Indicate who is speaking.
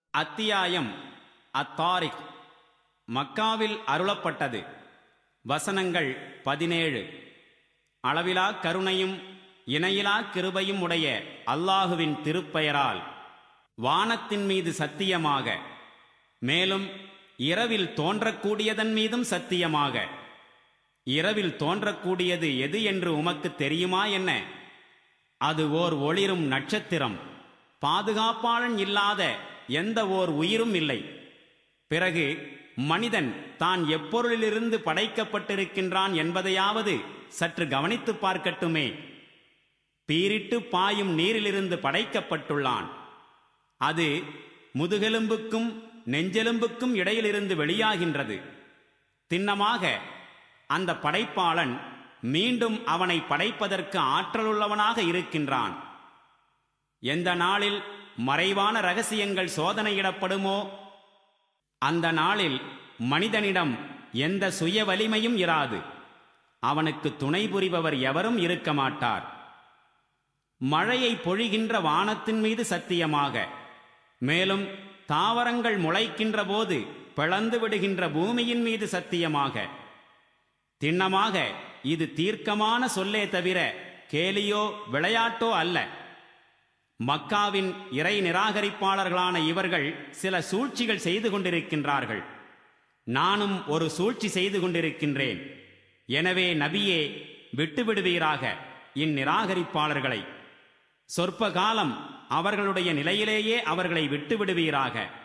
Speaker 1: அத்தியாயம் அத்தாரிக் மக்காவில் அருளப்பட்டது வசனங்கள் பதினேழு அளவிலா கருணையும் இணையிலா கிருபையும் உடைய அல்லாஹுவின் திருப்பெயரால் வானத்தின் மீது சத்தியமாக மேலும் இரவில் தோன்றக்கூடியதன் மீதும் சத்தியமாக இரவில் தோன்றக்கூடியது எது என்று உமக்கு தெரியுமா என்ன அது ஓர் ஒளிரும் நட்சத்திரம் பாதுகாப்பாளன் இல்லாத எந்த ஓர் உயிரும் இல்லை பிறகு மனிதன் தான் எப்பொருளிலிருந்து படைக்கப்பட்டிருக்கின்றான் என்பதையாவது சற்று கவனித்துப் பார்க்கட்டுமே பீரிட்டு பாயும் நீரிலிருந்து படைக்கப்பட்டுள்ளான் அது முதுகெலும்புக்கும் நெஞ்செலும்புக்கும் இடையிலிருந்து வெளியாகின்றது திண்ணமாக அந்த படைப்பாளன் மீண்டும் அவனை படைப்பதற்கு ஆற்றலுள்ளவனாக இருக்கின்றான் எந்த நாளில் மறைவான ரகசியங்கள் சோதனையிடப்படுமோ அந்த நாளில் மனிதனிடம் எந்த சுய வலிமையும் இராது அவனுக்கு துணை புரிபவர் எவரும் இருக்க மாட்டார் மழையை பொழிகின்ற வானத்தின் மீது சத்தியமாக மேலும் தாவரங்கள் முளைக்கின்ற போது பிளந்து விடுகின்ற பூமியின் மீது சத்தியமாக திண்ணமாக இது தீர்க்கமான சொல்லே தவிர கேலியோ விளையாட்டோ அல்ல மக்காவின் இறை நிராகரிப்பாளர்களான இவர்கள் சில சூழ்ச்சிகள் செய்து கொண்டிருக்கின்றார்கள் நானும் ஒரு சூழ்ச்சி செய்து கொண்டிருக்கின்றேன் எனவே நபியே விட்டுவிடுவீராக இந்நிராகரிப்பாளர்களை சொற்ப காலம் அவர்களுடைய நிலையிலேயே அவர்களை விட்டுவிடுவீராக